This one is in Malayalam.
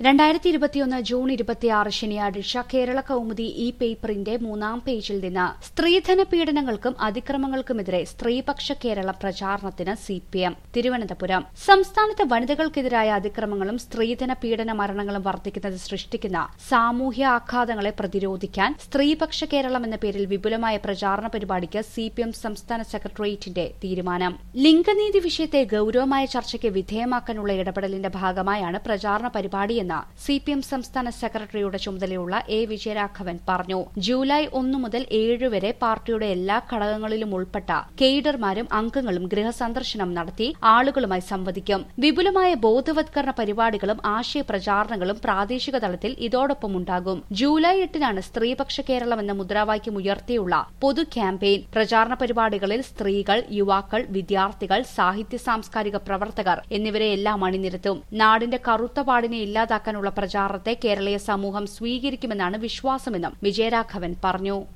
രണ്ടായിരത്തി ഇരുപത്തിയൊന്ന് ജൂൺ ഇരുപത്തിയാറ് ശനിയാഴ്ച കേരള കൌമുദി ഈ പേപ്പറിന്റെ മൂന്നാം പേജിൽ നിന്ന് സ്ത്രീധന പീഡനങ്ങൾക്കും അതിക്രമങ്ങൾക്കുമെതിരെ സ്ത്രീപക്ഷ കേരള പ്രചാരണത്തിന് സിപിഎം തിരുവനന്തപുരം സംസ്ഥാനത്ത് വനിതകൾക്കെതിരായ അതിക്രമങ്ങളും സ്ത്രീധന പീഡന മരണങ്ങളും വർദ്ധിക്കുന്നത് സൃഷ്ടിക്കുന്ന സാമൂഹ്യ ആഘാതങ്ങളെ പ്രതിരോധിക്കാൻ സ്ത്രീപക്ഷ കേരളം എന്ന പേരിൽ വിപുലമായ പ്രചാരണ പരിപാടിക്ക് സിപിഎം സംസ്ഥാന സെക്രട്ടേറിയറ്റിന്റെ തീരുമാനം ലിംഗനീതി വിഷയത്തെ ഗൌരവമായ ചർച്ചയ്ക്ക് വിധേയമാക്കാനുള്ള ഇടപെടലിന്റെ ഭാഗമായാണ് പ്രചാരണ പരിപാടിയെന്ന് സിപിഎം സംസ്ഥാന സെക്രട്ടറിയുടെ ചുമതലയുള്ള എ വിജയരാഘവൻ പറഞ്ഞു ജൂലൈ ഒന്നു മുതൽ ഏഴ് വരെ പാർട്ടിയുടെ എല്ലാ ഘടകങ്ങളിലും ഉൾപ്പെട്ട കെയ്ഡർമാരും അംഗങ്ങളും ഗൃഹസന്ദർശനം നടത്തി ആളുകളുമായി സംവദിക്കും വിപുലമായ ബോധവത്കരണ പരിപാടികളും ആശയ പ്രചാരണങ്ങളും പ്രാദേശിക തലത്തിൽ ഇതോടൊപ്പം ഉണ്ടാകും ജൂലൈ എട്ടിനാണ് സ്ത്രീപക്ഷ കേരളം എന്ന മുദ്രാവാക്യം ഉയർത്തിയുള്ള പൊതു ക്യാമ്പയിൻ പ്രചാരണ പരിപാടികളിൽ സ്ത്രീകൾ യുവാക്കൾ വിദ്യാർത്ഥികൾ സാഹിത്യ സാംസ്കാരിക പ്രവർത്തകർ എന്നിവരെ എല്ലാം അണിനിരത്തും നാടിന്റെ കറുത്ത പാടിനെ ഇല്ലാതാക്കാനുള്ള പ്രചാരണത്തെ കേരളീയ സമൂഹം സ്വീകരിക്കുമെന്നാണ് വിശ്വാസമെന്നും വിജയരാഘവൻ പറഞ്ഞു